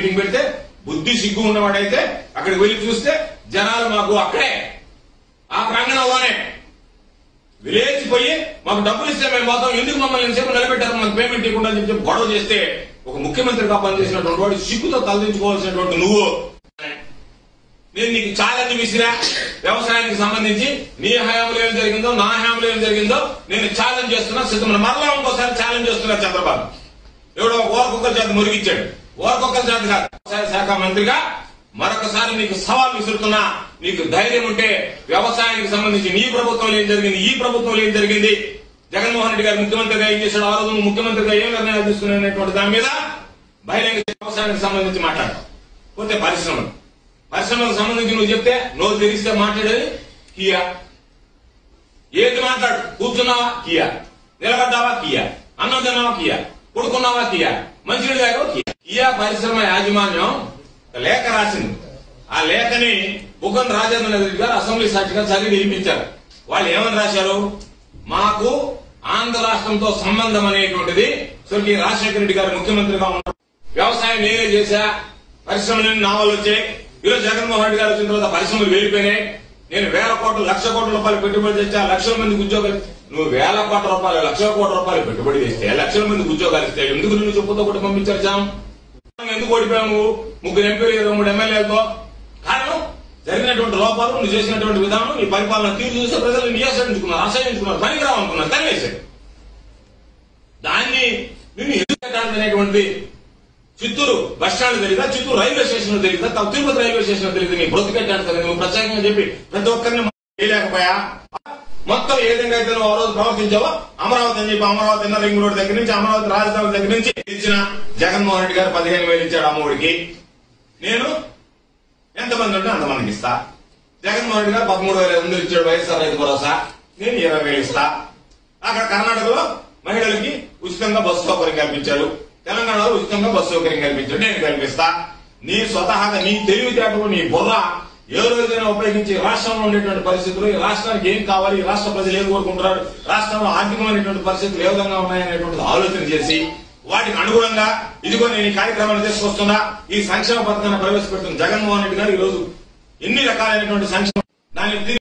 meeting పెడితే బుద్ధి సిగ్గు ఉన్నవాడైతే అక్కడికి వెళ్ళి చూస్తే జనాలు మాకు అక్కడే ఆ ప్రాంగణంలోనే విలేచిపోయి మాకు డబ్బులు ఇస్తే మేము పోతాం ఎందుకు మమ్మల్ని ఎంతసేపు నిలబెట్టారు మాకు పేమెంట్ ఇవ్వకుండా అని చెప్పి గొడవ చేస్తే ఒక ముఖ్యమంత్రిగా పనిచేసినటువంటి వాడు సిగ్గుతో తలదించుకోవాల్సినటువంటి నువ్వు నేను నీకు ఛాలెంజ్ విసిరా వ్యవసాయానికి సంబంధించి నీ హయాంలో ఏం జరిగిందో నా హయాంలో ఏం జరిగిందో నేను ఛాలెంజ్ చేస్తున్నా సిద్ధమైన మరలా ఇంకోసారి ఛాలెంజ్ చేస్తున్నా చంద్రబాబు ఎవడో ఓరకొక్కల చేత మురిగించాడు ఓరకొక్కల చేత కాదు వ్యవసాయ శాఖ మంత్రిగా మరొకసారి నీకు సవాల్ విసురుతున్నా నీకు ధైర్యం ఉంటే వ్యవసాయానికి సంబంధించి నీ ప్రభుత్వంలో ఏం జరిగింది ఈ ప్రభుత్వంలో ఏం జరిగింది జగన్మోహన్ రెడ్డి గారు ముఖ్యమంత్రిగా ఏం చేశాడు ఆ రోజు నువ్వు ముఖ్యమంత్రిగా ఏం నిర్ణయాలు తీసుకునేటువంటి దాని మీద బహిరంగ వ్యవసాయానికి సంబంధించి మాట్లాడు పోతే పరిశ్రమలు పరిశ్రమలకు సంబంధించి నువ్వు చెప్తే నోరు తెరిస్తే మాట్లాడేది కియా ఏది మాట్లాడు కూర్చున్నావా కియా నిలబడ్డావా కియా అన్నం తిన్నావా కియా పడుకున్నావా కియా మంచినీళ్ళు తాగావా కియా కియా పరిశ్రమ యాజమాన్యం ఒక లేఖ రాసింది ఆ లేఖని బుగ్గన్ రాజేంద్ర రెడ్డి గారు అసెంబ్లీ సాక్షిగా చదివి వినిపించారు వాళ్ళు ఏమని రాశారు మాకు ఆంధ్ర రాష్ట్రంతో సంబంధం అనేటువంటిది స్వర్గీయ రాజశేఖర రెడ్డి గారు ముఖ్యమంత్రిగా ఉన్నారు వ్యవసాయం నేనే చేశా పరిశ్రమలు నా వల్ల వచ్చాయి ఈరోజు జగన్మోహన్ రెడ్డి గారు వచ్చిన తర్వాత పరిశ్రమలు వెళ్ళిపోయినాయి నేను వేల కోట్ల లక్ష కోట్ల రూపాయలు పెట్టుబడి తెచ్చా లక్షల మందికి ఉద్యోగాలు నువ్వు వేల కోట్ల రూపాయలు లక్షల కోట్ల రూపాయలు పెట్టుబడి తెస్తే లక్షల మందికి ఉద్యోగాలు ఇస్తే ఎందుకు నిన్ను చెప్పుతో కూడా పంపించారు జాం ఎందుకు ఓడిపోయాము ముగ్గురు ఎంపీలు ఇరవై మూడు ఎమ్మెల్యేలతో కారణం జరిగినటువంటి లోపాలు నువ్వు చేసినటువంటి విధానం నీ పరిపాలన తీరు చూస్తే ప్రజలు నియాసించుకున్నారు ఆశ్రయించుకున్నారు పనికిరావు అనుకున్నారు తరివేశారు దాన్ని నిన్ను ఎదుర్కొంటాననేటువంటి చిత్తూరు బస్ స్టాండ్ తెలియదా చిత్తూరు రైల్వే స్టేషన్ తెలియదా తా- తిరుపతి రైల్వే స్టేషన్ తెలియదు నీ బ్రతికెట్టాను కదా నువ్వు ప్రత్యేకంగా చెప్పి ప్రతి ఒక్కరిని చేయలేకపోయా మొత్తం ఏ విధంగా అయితే నువ్వు ఆ రోజు ప్రవర్తించావో అమరావతి అని చెప్పి అమరావతి అన్న రింగ్ రోడ్ దగ్గర నుంచి అమరావతి రాజధాని దగ్గర నుంచి ఇచ్చిన జగన్మోహన్ రెడ్డి గారు పదిహేను వేలు ఇచ్చాడు అమ్మఒడికి నేను ఎంతమంది ఉంటే అంతమందికి ఇస్తా జగన్మోహన్ రెడ్డి గారు పదమూడు వేల ఎనిమిది వందలు ఇచ్చాడు వైఎస్ఆర్ రైతు భరోసా నేను ఇరవై వేలు ఇస్తా అక్కడ కర్ణాటకలో మహిళలకి ఉచితంగా బస్సు సౌకర్యం కల్పించాడు తెలంగాణలో ఉచితంగా బస్సు సౌకర్యం కల్పించాడు నేను కల్పిస్తా నీ స్వతహాగా నీ తెలివితేటలు నీ బుర్ర ఏ రోజైనా ఉపయోగించి రాష్ట్రంలో ఉండేటువంటి పరిస్థితులు ఈ రాష్ట్రానికి ఏం కావాలి ఈ రాష్ట్ర ప్రజలు ఏం కోరుకుంటున్నారు రాష్ట్రంలో ఆర్థికమైనటువంటి పరిస్థితులు ఏ విధంగా ఉన్నాయనేటువంటిది ఆలోచన చేసి వాటికి అనుగుణంగా ఇదిగో నేను ఈ కార్యక్రమాన్ని తీసుకొస్తున్నా ఈ సంక్షేమ పథకాన్ని ప్రవేశపెడుతున్న జగన్మోహన్ రెడ్డి గారు ఈ రోజు ఎన్ని రకాలైనటువంటి సంక్షేమ దాన్ని